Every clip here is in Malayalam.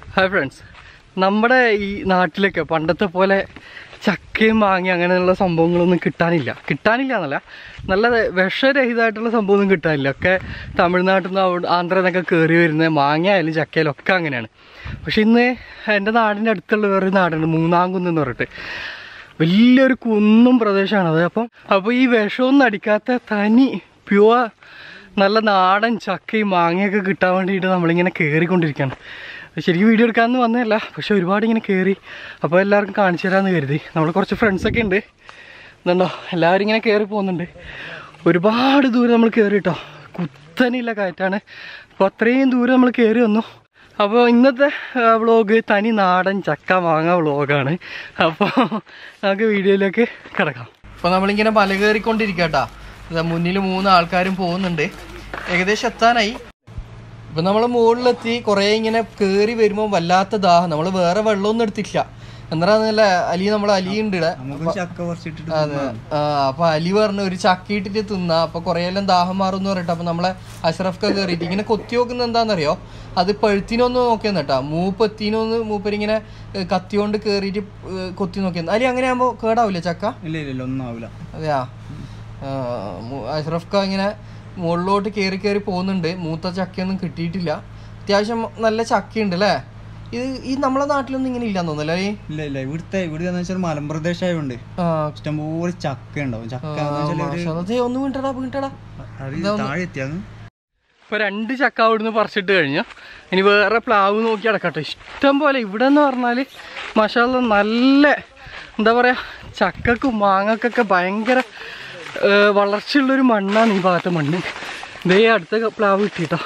ഹായ് ഫ്രണ്ട്സ് നമ്മുടെ ഈ നാട്ടിലൊക്കെ പണ്ടത്തെ പോലെ ചക്കയും മാങ്ങ അങ്ങനെയുള്ള സംഭവങ്ങളൊന്നും കിട്ടാനില്ല കിട്ടാനില്ല എന്നല്ല നല്ല വിഷരഹിതമായിട്ടുള്ള സംഭവമൊന്നും കിട്ടാനില്ല ഒക്കെ തമിഴ്നാട്ടിൽ നിന്ന് അവിടെ ആന്ധ്രയിൽ നിന്നൊക്കെ കയറി വരുന്ന മാങ്ങ ആയാലും ചക്കയായാലും ഒക്കെ അങ്ങനെയാണ് പക്ഷെ ഇന്ന് എൻ്റെ നാടിൻ്റെ അടുത്തുള്ള വേറൊരു നാടുണ്ട് മൂന്നാംകുന്ന് എന്ന് പറഞ്ഞിട്ട് വലിയൊരു കുന്നും പ്രദേശമാണത് അപ്പം അപ്പോൾ ഈ വിഷമൊന്നും അടിക്കാത്ത തനി പ്യുവർ നല്ല നാടൻ ചക്കയും മാങ്ങയൊക്കെ കിട്ടാൻ വേണ്ടിയിട്ട് നമ്മളിങ്ങനെ കയറിക്കൊണ്ടിരിക്കുകയാണ് ശരിക്കും വീഡിയോ എടുക്കാമെന്ന് വന്നതല്ല പക്ഷെ ഒരുപാട് ഇങ്ങനെ കയറി അപ്പോൾ എല്ലാവർക്കും കാണിച്ചു തരാമെന്ന് കരുതി നമ്മൾ കുറച്ച് ഫ്രണ്ട്സൊക്കെ ഉണ്ട് ഇതുണ്ടോ എല്ലാവരും ഇങ്ങനെ കയറി പോകുന്നുണ്ട് ഒരുപാട് ദൂരം നമ്മൾ കയറി കേട്ടോ കുത്തനെയുള്ള കയറ്റാണ് അപ്പോൾ അത്രയും ദൂരം നമ്മൾ കയറി വന്നു അപ്പോൾ ഇന്നത്തെ വ്ളോഗ് തനി നാടൻ ചക്ക മാങ്ങ വ്ളോഗാണ് അപ്പോൾ നമുക്ക് വീഡിയോയിലേക്ക് കിടക്കാം അപ്പോൾ നമ്മളിങ്ങനെ മല കയറിക്കൊണ്ടിരിക്കട്ടാ മുന്നിൽ മൂന്ന് ആൾക്കാരും പോകുന്നുണ്ട് ഏകദേശം എത്താനായി ഇപ്പം നമ്മൾ മുകളിലെത്തി കുറേ ഇങ്ങനെ കയറി വരുമ്പോൾ വല്ലാത്ത ദാഹം നമ്മൾ വേറെ വെള്ളമൊന്നും എടുത്തിട്ടില്ല എന്താണെന്നല്ല അലി നമ്മൾ അലി ഉണ്ട് ഇവിടെ നമുക്ക് ചക്ക കുറച്ചിട്ടിട്ട് അതെ ആ അപ്പൊ അലി പറഞ്ഞു ഒരു ചക്കി ഇട്ടിട്ട് തിന്നാ അപ്പൊ കുറേ എല്ലാം ദാഹം മാറും എന്ന് പറഞ്ഞിട്ട് അപ്പൊ നമ്മളെ അഷ്റഫ്ക്ക കയറിയിട്ട് ഇങ്ങനെ കൊത്തി നോക്കുന്ന എന്താണെന്നറിയോ അത് പഴുത്തിനൊന്ന് നോക്കിയെന്ന് കേട്ടാ മൂപ്പെത്തിനൊന്ന് മൂപ്പരിങ്ങനെ ഏ, കത്തി കൊണ്ട് കയറിയിട്ട് കൊത്തി നോക്കിയെന്ന് അലി അങ്ങനെ ആകുമ്പോൾ കേടാവില്ലേ ചക്ക ഇല്ല ഇല്ല ഇല്ല ഒന്നും ആവില്ല അതെയാ ആ, മു- അഷ്റഫ്ക്ക ഇങ്ങനെ മുകളിലോട്ട് കയറി കയറി പോകുന്നുണ്ട് മൂത്ത ചക്കയൊന്നും കിട്ടിയിട്ടില്ല അത്യാവശ്യം നല്ല ചക്കയുണ്ട് അല്ലേ ഇത് ഈ നമ്മളെ നാട്ടിലൊന്നും ഇങ്ങനെ ഇല്ലാന്ന് തോന്നുന്നല്ലേ അലി ഇല്ല ഇല്ല ഇവിടുത്തെ ഇവിടെ എന്ന് വെച്ചാൽ മലമ്പ്രദേശം ആയതുകൊണ്ട് ആ ഇഷ്ടംപോലെ ചക്ക ഉണ്ടാവും ചക്ക ആ, എന്ന് വെച്ചാൽ ഒരു മാഷാ, ദേ ഒന്ന് വീണ്ടടാ വീണ്ടടാ അത് താഴെ എത്തിയാന്ന് ഇപ്പൊ രണ്ട് ചക്ക അവിടുന്ന് പറിച്ചിട്ട് കഴിഞ്ഞു ഇനി വേറെ പ്ലാവ് നോക്കി അടക്കട്ടെ ഇഷ്ടം പോലെ ഇവിടെ എന്ന് പറഞ്ഞാൽ മഷാല നല്ല എന്താ പറയാ ചക്കക്കും മാങ്ങക്കൊക്കെ ഭയങ്കര ഏ, വളർച്ചയുള്ളൊരു മണ്ണാണ് ഈ ഭാഗത്തെ മണ്ണ് ദേ അടുത്ത പ്ലാവ് കിട്ടിട്ടോ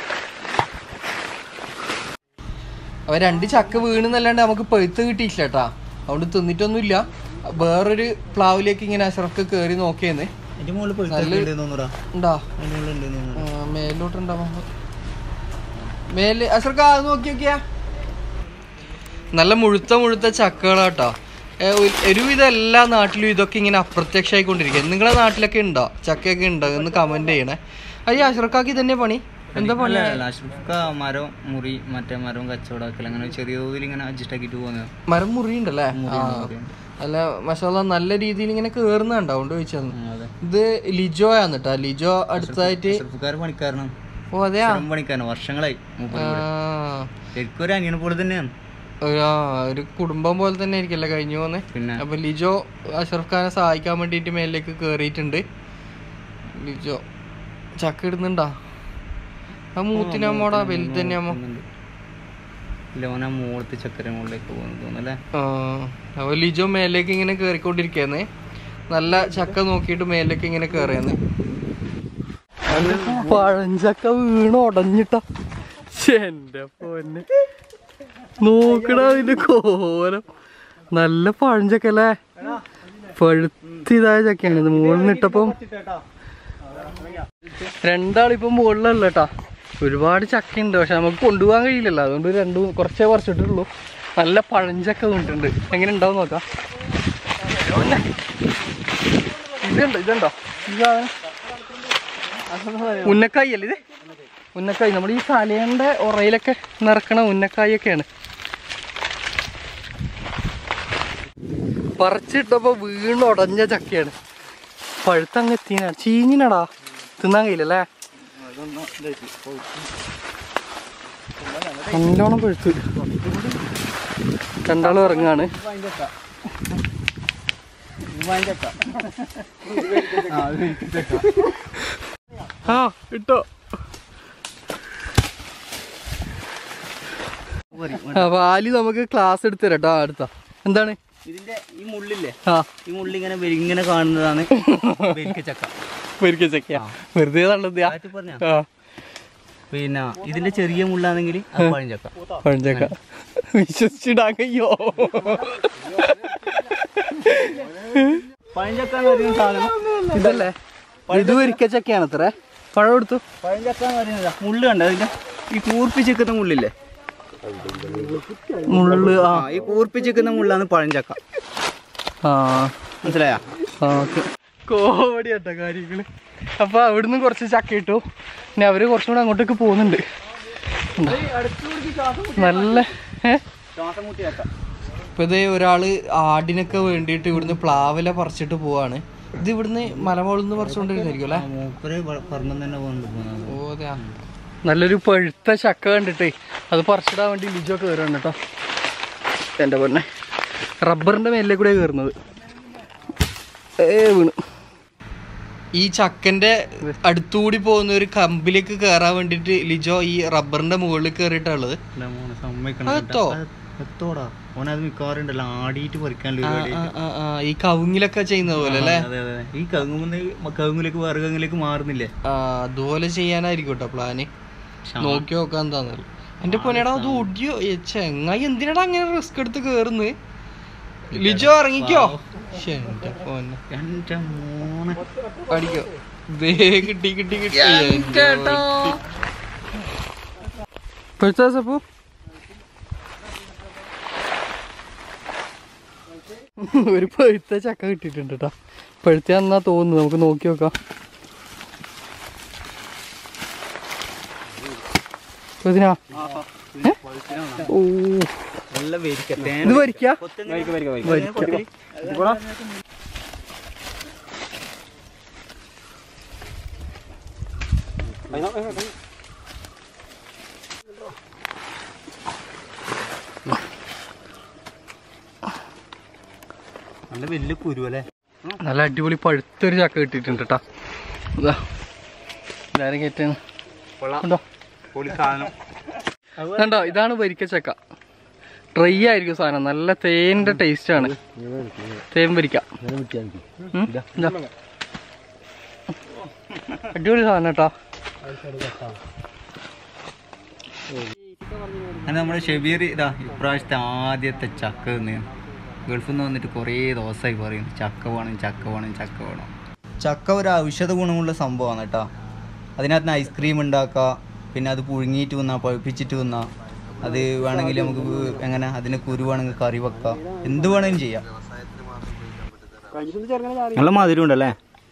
അവ രണ്ട് ചക്ക വീണെന്നല്ലാണ്ട് നമുക്ക് പഴുത്ത് കിട്ടിയിട്ടില്ല കേട്ടാ അതുകൊണ്ട് തിന്നിട്ടൊന്നുമില്ല വേറൊരു പ്ലാവിലേക്ക് ഇങ്ങനെ അഷറഫ് കയറി നോക്കിയെന്ന് അതിന്റെ മുകളിൽ പഴുത്തുണ്ട് തോന്നുടാ ഉണ്ടാ അതിന്റെ മുകളിൽ ഉണ്ട് തോന്നുന്നു ആ, മേലോട്ടുണ്ടാവാ മേല് അസർക്ക അത് നോക്കി നോക്കിയാ നല്ല മുഴുത്ത മുഴുത്ത ചക്കകളാട്ടോ ഏ, ഒരു- ഒരുവിധം എല്ലാ നാട്ടിലും ഇതൊക്കെ ഇങ്ങനെ അപ്രത്യക്ഷമായിക്കൊണ്ടിരിക്കുക നിങ്ങളെ നാട്ടിലൊക്കെ ഉണ്ടോ ചക്കയൊക്കെ ഉണ്ടോ എന്ന് കമന്റ് ചെയ്യണേ അയ്യ അഷ്റക്കാക്ക് ഇതന്നെ പണി എന്താ പണി അഷ്റഫ്ക്ക മരം മുറി മറ്റേ മരം കച്ചവടമാക്കൽ അങ്ങനെ ചെറിയ തോതിൽ ഇങ്ങനെ അഡ്ജസ്റ്റ് ആക്കിയിട്ട് പോകുന്നത് മരം മുറിയുണ്ടല്ലേ ആ. അല്ല മഷാല നല്ല രീതിയിൽ ഇങ്ങനെ കേറുന്നുണ്ടോ അതുകൊണ്ട് ചോദിച്ചത് അതെ ഇത് ലിജോയാന്ന് കേട്ടോ ലിജോ അടുത്തായിട്ട് അഷ്റഫ്ക്കാർ പണിക്കാരനാണ് ഓ അതെയാ സ്ഥിരം പണിക്കാരനാണ് വർഷങ്ങളായി മൂപ്പര് ആ. ഇവിടെ. ശരിക്കും ഒരു അനിയനെ പോലെ തന്നെയാണ് ഒരു ആ, ഒരു കുടുംബം പോലെ തന്നെ ആയിരിക്കല്ലേ കഴിഞ്ഞു പോന്നെ പിന്നെ അപ്പൊ ലിജോ അഷറഫ് ഖാനെ സഹായിക്കാൻ വേണ്ടിയിട്ട് മേലേക്ക് കേറിയിട്ടുണ്ട് ലിജോ ചക്ക ഇടുന്നുണ്ടാ ആ മൂത്തിനമ്മോടാ വലുത് തന്നെ അമ്മ ലോന മുകളത്തെ ചക്കര മുകളിലേക്ക് പോകുന്നു തോന്നല്ലേ ആ അപ്പൊ ലിജോ മേലേക്ക് ഇങ്ങനെ കേറിക്കൊണ്ടിരിക്കുന്നേ നല്ല ചക്ക നോക്കിയിട്ട് മേലേക്ക് ഇങ്ങനെ കേറിയെന്ന് പഴഞ്ചക്ക വീണ് ഉടഞ്ഞിട്ട എന്റെ പൊന്നെ നോക്കടാ അതിന്റെ കോലം നല്ല പഴഞ്ചക്ക അല്ലേ പഴുത്തിതായ ചക്കയാണ് ഇത് മുകളിൽ നിന്ന് ഇട്ടപ്പം രണ്ടാളിപ്പം മുകളിലല്ല കേട്ടാ ഒരുപാട് ചക്കയുണ്ട് പക്ഷെ നമുക്ക് കൊണ്ടുപോകാൻ കഴിയില്ലല്ലോ അതുകൊണ്ട് രണ്ടു കുറച്ചേ പറിച്ചിട്ടുള്ളൂ നല്ല പഴഞ്ചക്ക കൊണ്ടിട്ടുണ്ട് എങ്ങനെ ഉണ്ടാവും നോക്കാം പിന്നെ, ഇതുണ്ടോ ഇതുണ്ടോ ഈ സാധനം ഉന്നക്കായി അല്ലേ ഇത് ഉന്നക്കായി നമ്മുടെ ഈ തലേന്റെ ഉറയിലൊക്കെ നിറക്കണ ഉന്നക്കായൊക്കെയാണ് പറിച്ചിട്ടപ്പോ വീണ് ഉടഞ്ഞ ചക്കയാണ് പഴുത്തങ്ങ് എത്തിനാ ചീഞ്ഞിനടാ തിന്നാൻ കഴിയില്ലല്ലേ നല്ലോണം പഴുത്ത് രണ്ടാളും ഇറങ്ങാണ് ആ ഇട്ടോ അപ്പൊ ആലി നമുക്ക് ക്ലാസ് എടുത്തു തരാം കേട്ടോ അടുത്ത എന്താണ് ഇതിന്റെ ഈ മുള്ളില്ലേ ആ ഈ മുള്ളിങ്ങനെ ഇങ്ങനെ കാണുന്നതാണ് ചക്ക പൊരിക്ക ചക്കയാ വെറുതെ തള്ളത് ആറ്റി പറഞ്ഞ ആ പിന്നെ ഇതിന്റെ ചെറിയ മുള്ളാണെങ്കിൽ അത് പഴഞ്ചക്ക പഴഞ്ചക്ക വിശ്വസിച്ചിടാൻ കഴിയോ പഴഞ്ചക്ക എന്ന് പറയുന്ന സാധനം ഇതല്ലേ ഇത് പൊരിക്ക ചക്കയാണ് അത്ര പഴം എടുത്തു പഴഞ്ചക്ക എന്ന് പറയുന്നത് മുള്ള് കണ്ട അതിന്റെ ഈ കൂർപ്പിച്ചിക്കുന്ന മുള്ളില്ലേ മുള്ളു ആ ആ ഈ കൂർപ്പിച്ചിക്കുന്ന മുള്ളാണ് പഴഞ്ചക്ക ആ മനസ്സിലായാ ഓക്കെ കോമഡി കേട്ടോ കാര്യങ്ങള് അപ്പൊ അവിടുന്ന് കുറച്ച് ചക്ക ഇട്ടു പിന്നെ അവര് കുറച്ചും കൂടെ അങ്ങോട്ടേക്ക് പോകുന്നുണ്ട് ഉണ്ടോ? നല്ല ശ്വാസം മുട്ടി വെക്കാം ഇപ്പൊ ഇത് ഒരാള് ആടിനൊക്കെ വേണ്ടിയിട്ട് ഇവിടുന്ന് പ്ലാവില പറിച്ചിട്ട് പോവാണ് ഇത് ഇവിടുന്ന് മലമുകളിൽ നിന്ന് പറിച്ചുകൊണ്ടിരുന്നായിരിക്കും അല്ലേ മൂപ്പര് പറഞ്ഞു തന്നെ കൊണ്ട് പോകുന്നത് ഓ അതെയാ നല്ലൊരു പഴുത്ത ചക്ക കണ്ടിട്ടേ അത് പറിച്ചിടാൻ വേണ്ടി ലിജോ കയറാണ് കേട്ടോ എൻ്റെ പൊന്നെ റബ്ബറിൻ്റെ മേലെ കൂടെ കയറുന്നത് ഏ വീണു ഈ ചക്കന്റെ അടുത്തുകൂടി പോകുന്ന ഒരു കമ്പിലേക്ക് കയറാൻ വേണ്ടിയിട്ട് ലിജോ ഈ റബ്ബറിന്റെ മുകളിൽ കയറിയിട്ടുള്ളത് മോനെ സമ്മതിക്കണം അതെത്തോ? എത്തോടാ ഓനത് മിക്കവാറുണ്ടല്ലോ ആടിയിട്ട് പറിക്കാനുള്ള ആ, പരിപാടി ആ, ആ, ആ, ഈ കവുങ്ങിലൊക്കെ ചെയ്യുന്ന പോലെ അല്ലേ അതെ അതെ ഈ കവുങ്ങുമെന്ന് കവുങ്ങിലേക്ക് വേറെ കവുങ്ങിലേക്ക് മാറുന്നില്ലേ ആ അതുപോലെ ചെയ്യാനായിരിക്കും കേട്ടോ പ്ലാന് നോക്കി നോക്കാൻ എന്താന്നല്ല എന്റെ പൊന്നേടാ അത് ഒടിയോ ഏ, ചെങ്ങായി എന്തിനാടാ അങ്ങനെ റിസ്ക് എടുത്ത് കേറുന്നത് ലിജോ ഇറങ്ങിക്കോ ശ്ശെ, എന്റെ പൊന്നെ എന്റെ മോനെ അടിക്കോ ദേ കിട്ടി കിട്ടി കിട്ടി പഴുത്ത സപ്പു ഒരു പഴുത്ത ചക്ക കിട്ടിയിട്ടുണ്ട് കേട്ടോ പഴുത്ത എന്നാ തോന്നുന്നു നമുക്ക് നോക്കി നോക്കാം ഇതിനാ ഏ? ഓ നല്ല വേദിക്ക ഇത് വരിക്കാ വരിക്ക നല്ല വലിയ കുരു അല്ലേ നല്ല അടിപൊളി പഴുത്തൊരു ചക്ക കിട്ടിയിട്ടുണ്ട് കേട്ടോ ഇതാ എല്ലാരും കയറ്റാണ് കണ്ടോ പൊളി സാധനം കണ്ടോ ഇതാണ് വരിക്ക ചക്ക ഡ്രൈ ആയിരിക്കും സാധനം നല്ല തേനിന്റെ ടേസ്റ്റ് ആണ് തേൻ വരിക്ക ഉം, ഇതാ. അടിപൊളി സാധനം കേട്ടോ അങ്ങനെ നമ്മുടെ ഷെബീർ ഇതാ ഇപ്രാവശ്യത്തെ ആദ്യത്തെ ചക്ക തിന്ന് ഗൾഫിൽ നിന്ന് വന്നിട്ട് കുറേ ദിവസമായി പറയുന്നു ചക്ക വേണം ചക്ക വേണം ചക്ക വേണം ചക്ക ഒരു ഔഷധ ഗുണമുള്ള സംഭവമാണ് കേട്ടോ അതിനകത്ത് ഐസ്ക്രീം ഉണ്ടാക്കുക പിന്നെ അത് പുഴുങ്ങിയിട്ട് തിന്നാ പഴുപ്പിച്ചിട്ട് തിന്നാ അത് വേണമെങ്കിൽ നമുക്ക് എങ്ങനെ അതിന് കുരു വേണമെങ്കിൽ കറി വെക്കാം എന്ത് വേണമെങ്കിലും ചെയ്യാം നല്ല മധുരം ഉണ്ടല്ലേ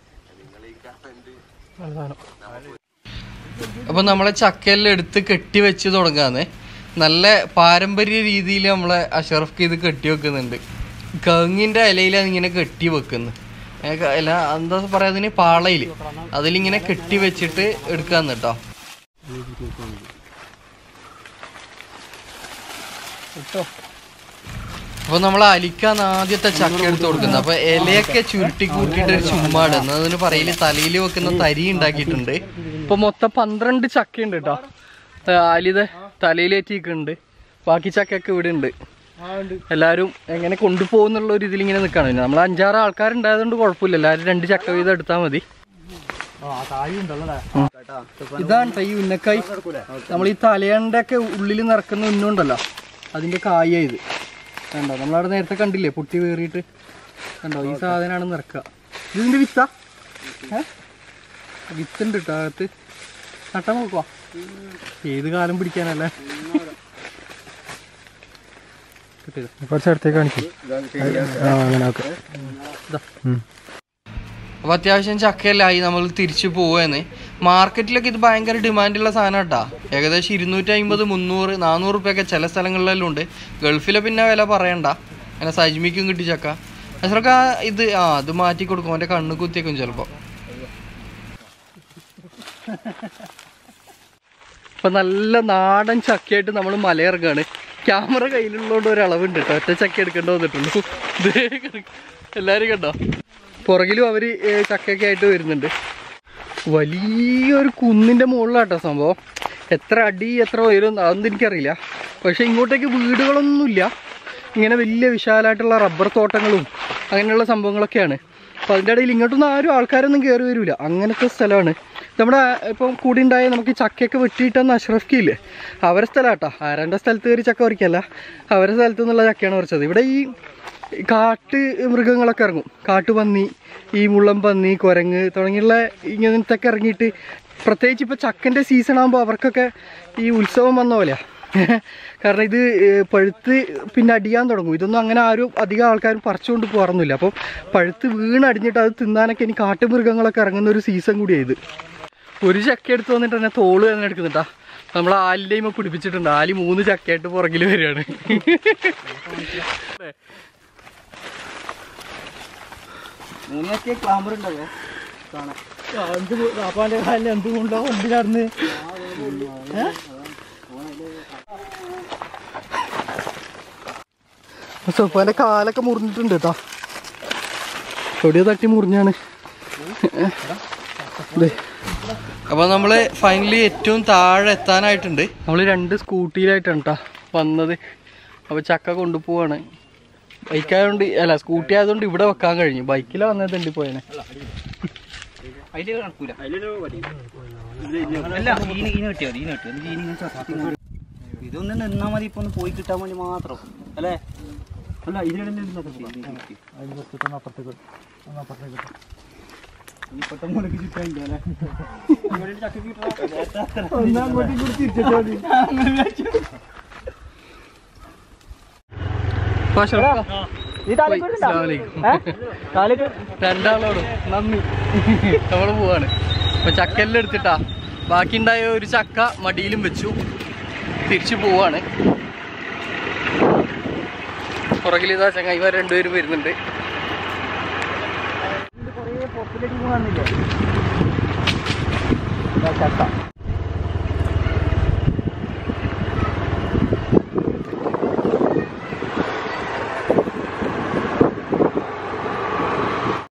അപ്പൊ നമ്മളെ ചക്കയെല്ലാം എടുത്ത് കെട്ടി വെച്ച് തുടങ്ങാന്ന് നല്ല പാരമ്പര്യ രീതിയിൽ നമ്മളെ അഷറഫ് ഇത് കെട്ടി വെക്കുന്നുണ്ട് കങ്ങിന്റെ ഇലയിലാണ് ഇങ്ങനെ കെട്ടി വെക്കുന്നത് ഏ, ക- ഇല എന്താ പറയാ അതിന് പാളയില് അതിലിങ്ങനെ കെട്ടി വെച്ചിട്ട് എടുക്കാന്ന് കേട്ടോ അപ്പൊ നമ്മൾ അലിക്കാൻ ആദ്യത്തെ ചക്ക എടുത്ത് കൊടുക്കുന്നത് അപ്പൊ ഇലയൊക്കെ ചുരുട്ടി കൂട്ടിയിട്ട് ഒരു ചുമ്മാട് എന്നതിന് പറയല് തലയിൽ വെക്കുന്ന തരി ഉണ്ടാക്കിയിട്ടുണ്ട് ഇപ്പൊ മൊത്തം പന്ത്രണ്ട് ചക്ക ഉണ്ട് കേട്ടോ അലിത് തലയിലേറ്റിക്കുന്നുണ്ട് ബാക്കി ചക്കയൊക്കെ ഇവിടെ ഉണ്ട് എല്ലാരും എങ്ങനെ കൊണ്ടുപോകുന്നുള്ള ഒരു ഇതിൽ ഇങ്ങനെ നിൽക്കാണ് പിന്നെ നമ്മൾ അഞ്ചാറ് ആൾക്കാരുണ്ടായതുകൊണ്ട് കുഴപ്പമില്ല എല്ലാവരും രണ്ട് ചക്ക വീതം എടുത്താൽ മതി ഉം. ഇതാണ് ട്ടോ ഈ ഉന്നക്കായ് നമ്മൾ ഈ തലയണ്ട ഒക്കെ ഉള്ളിൽ നിറക്കുന്ന ഉന്നുണ്ടല്ലോ അതിന്റെ കായ ഇത് കണ്ടോ നമ്മളവിടെ നേരത്തെ കണ്ടില്ലേ പൊട്ടി വേറിയിട്ട് കണ്ടോ ഈ സാധനമാണ് നിറക്കുക ഇതിന്റെ വിത്താ ഏ വിത്തുണ്ട് കേട്ടോ അകത്ത് നട്ടാ നോക്കുവാ ഏത് കാലം പിടിക്കാനല്ലേ കുറച്ച് അടുത്തേക്ക് കാണിക്കും ആ അങ്ങനെ ഓക്കെ അപ്പൊ അത്യാവശ്യം ചക്കയല്ലായി നമ്മൾ തിരിച്ചു പോവാന്ന് മാർക്കറ്റിലൊക്കെ ഇത് ഭയങ്കര ഡിമാൻഡുള്ള സാധനം കേട്ടാ ഏകദേശം ഇരുന്നൂറ്റി അമ്പത് മുന്നൂറ് നാനൂറ് റുപ്യൊക്കെ ചില സ്ഥലങ്ങളിലെല്ലാം ഉണ്ട് ഗൾഫിലെ പിന്നെ വില പറയണ്ട അങ്ങനെ സജ്മിക്കും കിട്ടി ചക്ക അസറൊക്കെ ഇത് ആ അത് മാറ്റി കൊടുക്കും അവന്റെ കണ്ണ് കുത്തിയേക്കും ചിലപ്പോ ഇപ്പൊ നല്ല നാടൻ ചക്കയായിട്ട് നമ്മൾ മലയിറങ്ങാണ് ക്യാമറ കയ്യിലുള്ളതുകൊണ്ട് ഒരു അളവുണ്ട് കേട്ടോ ഒറ്റ ചക്ക എടുക്കേണ്ടി വന്നിട്ടുള്ളൂ ദേ കിടക്ക്. എല്ലാരും കണ്ടോ പുറകിലും അവര് ഏ, ചക്കയൊക്കെ ആയിട്ട് വരുന്നുണ്ട് വലിയൊരു കുന്നിന്റെ മുകളിലാട്ടോ സംഭവം എത്ര അടി എത്ര ഉയരം അതൊന്നും എനിക്കറിയില്ല പക്ഷെ ഇങ്ങോട്ടേക്ക് വീടുകളൊന്നുമില്ല ഇങ്ങനെ വലിയ വിശാലമായിട്ടുള്ള റബ്ബർ തോട്ടങ്ങളും അങ്ങനെയുള്ള സംഭവങ്ങളൊക്കെയാണ് അപ്പോൾ അതിൻ്റെ ഇടയിൽ ഇങ്ങോട്ടൊന്നും ആരും ആൾക്കാരൊന്നും കയറി വരില്ല അങ്ങനത്തെ സ്ഥലമാണ് നമ്മുടെ ഇപ്പം കൂടി ഉണ്ടായ നമുക്ക് ഈ ചക്കയൊക്കെ വെട്ടിയിട്ടെന്ന് അഷ്റഫ് ഇല്ലേ അവരെ സ്ഥലമാട്ടോ ആരാൻ്റെ സ്ഥലത്ത് കയറി ചക്ക പറിക്കല്ല അവരുടെ സ്ഥലത്തു നിന്നുള്ള ചക്കയാണ് പറിച്ചത് ഇവിടെ ഈ കാട്ട് മൃഗങ്ങളൊക്കെ ഇറങ്ങും കാട്ടുപന്നി ഈ മുള്ളം പന്നി കുരങ്ങ് തുടങ്ങിയുള്ള ഇങ്ങനത്തെ ഒക്കെ ഇറങ്ങിയിട്ട് പ്രത്യേകിച്ച് ഇപ്പോൾ ചക്കൻ്റെ സീസൺ ആകുമ്പോൾ അവർക്കൊക്കെ ഈ ഉത്സവം വന്ന പോലെയാണ് കാരണം ഇത് ഏഹ്, പഴുത്ത് പിന്നെ അടിയാൻ തുടങ്ങും ഇതൊന്നും അങ്ങനെ ആരും അധികം ആൾക്കാരും പറിച്ചുകൊണ്ട് പോകാറൊന്നുമില്ല അപ്പം പഴുത്ത് വീണടിഞ്ഞിട്ട് അത് തിന്നാനൊക്കെ ഇനി കാട്ടുമൃഗങ്ങളൊക്കെ ഇറങ്ങുന്ന ഒരു സീസൺ കൂടിയാണ് ഇത് ഒരു ചക്ക എടുത്ത് വന്നിട്ട് തന്നെ തോള് തന്നെ എടുക്കുന്നുണ്ടാ നമ്മൾ ആലിൻ്റെയും പിടിപ്പിച്ചിട്ടുണ്ട് ആലി മൂന്ന് ചക്കയായിട്ട് പുറകിൽ വരികയാണ് മൂന്നൊക്കെ ക്ലാമർ ഉണ്ടാവോ കാണാൻ അപ്പാന്റെ കാലിൽ എന്തുകൊണ്ടോ വണ്ടി നടന്ന് സോഫാന്റെ കാലൊക്കെ മുറിഞ്ഞിട്ടുണ്ട് കേട്ടോ എവിടെയോ തട്ടി മുറിഞ്ഞാണ് ദേ. അപ്പൊ നമ്മള് ഫൈനലി ഏറ്റവും താഴെ എത്താനായിട്ടുണ്ട് നമ്മൾ രണ്ട് സ്കൂട്ടിയിലായിട്ടാണ് കേട്ടോ വന്നത് അപ്പൊ ചക്ക കൊണ്ടുപോവാണ് ബൈക്കായതുകൊണ്ട് അല്ല സ്കൂട്ടി ആയതുകൊണ്ട് ഇവിടെ വെക്കാൻ കഴിഞ്ഞു ബൈക്കിലാണ് വന്നത് തണ്ടി പോയേനെ അതില് നടക്കൂല അല്ല ഈന് ഈന് കിട്ടിയാ മതി ഈന് കിട്ടിയാ മതി ഈന് ഇങ്ങനെ ചത്തി ഇങ്ങനെ. ഇതൊന്ന് നിന്നാ മതി ഇപ്പൊ ഒന്ന് പോയി കിട്ടാൻ വേണ്ടി മാത്രം അല്ലേ അല്ല ഇതിനിടയിൽ രണ്ടാളോടും നന്ദി നമ്മള് പോവാണ് അപ്പൊ ചക്കെല്ലാം എടുത്തിട്ടാ ബാക്കി ഉണ്ടായ ഒരു ചക്ക മടിയിലും വെച്ചു തിരിച്ചു പോവാണ് പുറകിൽ ഇതാ ചങ്ങായിമാർ രണ്ടുപേരും വരുന്നുണ്ട് ചക്ക